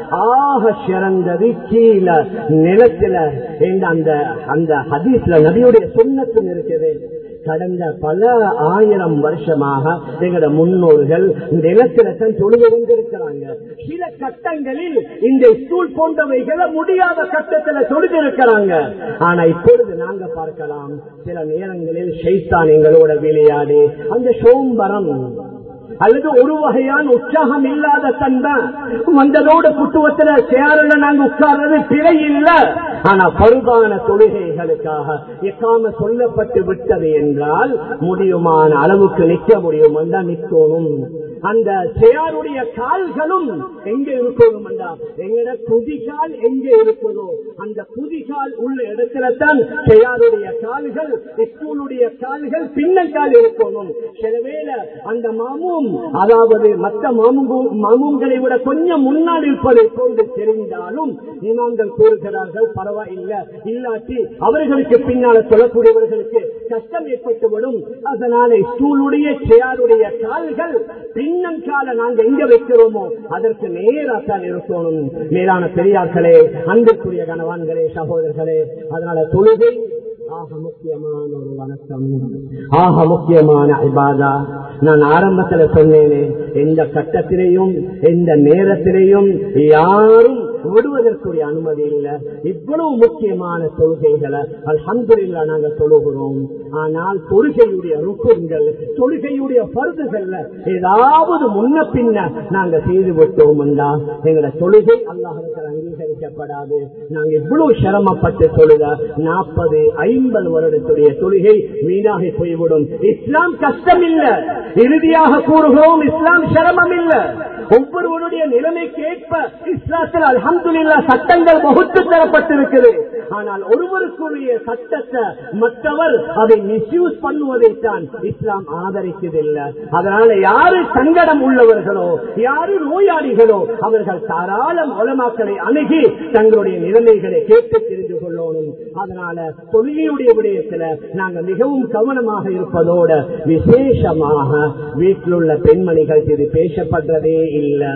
ஆக சிறந்தது கீழே நிலத்துல அந்த அந்த ஹதீஸ்ல நபியுடைய சுண்ணத்தும் இருக்குது கடந்த பல ஆயிரம் வருஷமாக எங்களோட முன்னோர்கள் நிலத்தில தான் தொழுது கொண்டிருக்கிறாங்க சில கட்டங்களில் இந்த ஸ்கூல் போன்றவைகளை முடியாத கட்டத்தில் தொழுது இருக்கிறாங்க ஆனா இப்பொழுது நாங்க பார்க்கலாம் சில நேரங்களில் ஷைத்தான் எங்களோட விளையாடி அந்த சோம்பரம் அல்லது ஒரு வகையான உற்சாகம் இல்லாத தன்மை வந்ததோடு குட்டுவத்துல சேரல நாங்க உட்கார்றது பிழை இல்ல ஆனா பருவான தொழுகைகளுக்காக எக்காம சொல்லப்பட்டு விட்டது என்றால் முடியுமான அளவுக்கு நிற்க முடியும் நிற்கணும் அந்த சேருடைய கால்களும் எங்க இருக்கணும் எங்கட குதிகால் எங்க இருக்குதோ அந்த குதிகால் உள்ள இடத்துல தான் சேருடைய கால்கள் ஸ்கூலுடைய கால்கள் பின்னங்கால் இருக்கணும் சில வேளை அந்த மாமும் அதாவது மற்ற மாமுங்களை விட கொஞ்சம் முன்னால் இருப்பதை போன்று தெரிந்தாலும் இமாம்கள் கூறுகிறார்கள் பரவாயில்லை இல்லாட்டி அவர்களுக்கு பின்னால சொல்லக்கூடியவர்களுக்கு கஷ்டம் ஏற்பட்டுவிடும் அதனால ஸ்கூலுடைய சேருடைய கால்கள் பின்னங்கால நாங்க எங்க வைக்கிறோமோ அதற்கு நேராத்தான் இருக்கணும் மேலான பெரியார்களே அன்பிற்குரிய கணவான்களே சகோதரர்களே அதனால தொழுகை ஆக முக்கியமான ஒரு வணக்கம் ஆக முக்கியமான இபாதா நான் ஆரம்பத்தில் சொன்னேனே எந்த கட்டத்திலையும் எந்த நேரத்திலையும் யாரும் விடுவதற்குரிய அனுமதி இல்லை இவ்வளவு முக்கியமான தொழுகைகளை அல்ஹம்துல்லா நாங்க தொழுகிறோம் ஆனால் தொழுகையுடைய ருக்குங்கள் தொழுகையுடைய பருதுகள்ல ஏதாவது முன்ன பின்ன நாங்க செய்து விட்டோம் எங்களோட தொழுகை அல்லாஹர்கள் அங்கீகரிக்கப்படாது நாங்க இவ்வளவு சிரமப்பட்டு தொழுக நாற்பது ஐம்பது வருடத்துடைய தொழுகை வீணாகி போய்விடும் இஸ்லாம் கஷ்டம் இல்ல இறுதியாக கூறுகிறோம் இஸ்லாம் சிரமம் இல்ல ஒவ்வொருவருடைய நிலைமைக்கு ஏற்ப இஸ்லாத்தில் அலமதுல்லா சட்டங்கள் வகுத்து தரப்பட்டிருக்கிறது ஆனால் ஒருவருக்குரிய சட்டத்தை மற்றவர் அதை மிஸ்யூஸ் பண்ணுவதைத்தான் இஸ்லாம் ஆதரிக்கதில்லை அதனால யாரு சங்கடம் உள்ளவர்களோ யாரு நோயாளிகளோ அவர்கள் தாராளம் உலமாக்களை அணுகி தங்களுடைய நிலைமைகளை கேட்டு தெரிந்து கொள்ளணும் அதனால தொழுகையுடைய விடயத்துல நாங்க மிகவும் கவனமாக இருப்பதோட விசேஷமாக வீட்டில் உள்ள பெண்மணிகள் இது பேசப்படுறதே இல்லை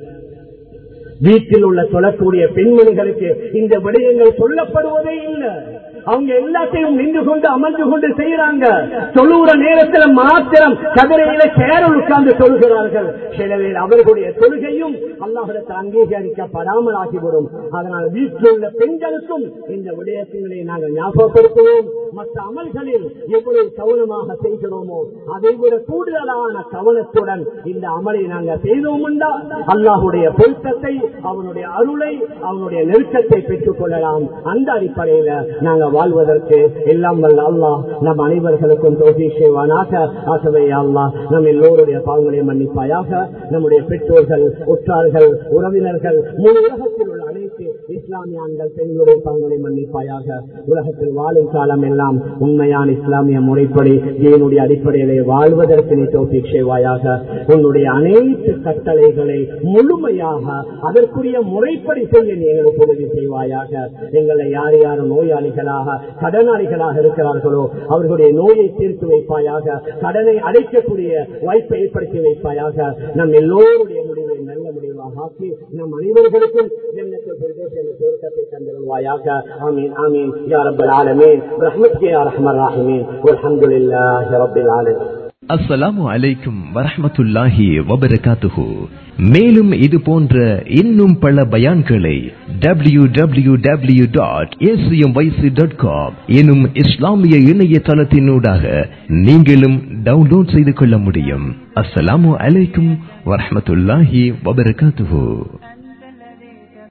வீட்டில் உள்ள சொல்லக்கூடிய பெண்மணிகளுக்கு இந்த விடயங்கள் சொல்லப்படுவதே இல்லை அவங்க எல்லாத்தையும் நின்று கொண்டு அமர்ந்து கொண்டு செய்யறாங்க தொழுகிற நேரத்தில் மாத்திரம் கதிரையில சேரல் உட்கார்ந்து சொல்கிறார்கள் சிலவே அவர்களுடைய தொழுகையும் அல்லாஹிடத்தை அங்கீகரிக்கப்படாமல் ஆகிவிடும் அதனால் வீட்டில் உள்ள பெண்களுக்கும் இந்த விடயங்களை நாங்கள் ஞாபகப்படுத்துவோம் மற்ற அமல்களில் எவ்வளவு கவனமாக செய்கிறோமோ அதை விட கூடுதலான கவனத்துடன் இந்த அமலை நாங்கள் செய்தோம் அல்லாஹுடைய பொருத்தத்தை அவனுடைய அருளை அவனுடைய நெருக்கத்தை பெற்றுக் கொள்ளலாம் அந்த அடிப்படையில நாங்கள் வாழ்வதற்கு எல்லாம் வல்ல அல்லாஹ் நம் அனைவர்களுக்கும் தோல்வி செய்வானாக ஆகவே அல்லாஹ் நம் எல்லோருடைய பாவங்களை மன்னிப்பாயாக நம்முடைய பெற்றோர்கள் உற்றார்கள் உறவினர்கள் முழு உலகத்தில் உள்ள அனைத்து இஸ்லாமியான்கள் பெண்களுடைய பாவங்களை மன்னிப்பாயாக உலகத்தில் வாழும் காலம் எல்லாம் உண்மையான இஸ்லாமிய முறைப்படி தீனுடைய அடிப்படையிலே வாழ்வதற்கு நீ தோப்பிக் செய்வாயாக உன்னுடைய அனைத்து கட்டளைகளை முழுமையாக அதற்குரிய முறைப்படி செய்ய நீ எங்களுக்கு உதவி செய்வாயாக எங்களை யார் யாரும் நோயாளிகளாக கடனாளிகளாக இருக்கிறார்களோ அவர்களுடைய நோயை தீர்த்து வைப்பாயாக கடனை அடைக்கக்கூடிய வாய்ப்பை ஏற்படுத்தி வைப்பாயாக நம் எல்லோருடைய முடிவை நல்ல முடிவாக ஆக்கி நம் அனைவர்களுக்கும் ஜன்னத்தில் பிரதேச தோற்றத்தை தந்திருவாயாக ஆமீன் ஆமீன் யா ரப்பல் ஆலமீன் ரஹ்மத்கே யா ரஹ்மர் ராஹிமீன் வல்ஹம்துலில்லாஹி ரப்பில் ஆலமீன் அஸ்ஸலாமு அலைக்கும் வரஹ்மத்துல்லாஹி வபரகாத்துஹு மேலும் இது போன்ற இன்னும் பல பயான்களை W W W dot dot com எனும் இஸ்லாமிய இணையதளத்தினூடாக நீங்களும் டவுன்லோட் செய்து கொள்ள முடியும் அஸ்ஸலாமு அலைக்கும் வரஹ்மத்துல்லாஹி வபரகாத்துஹு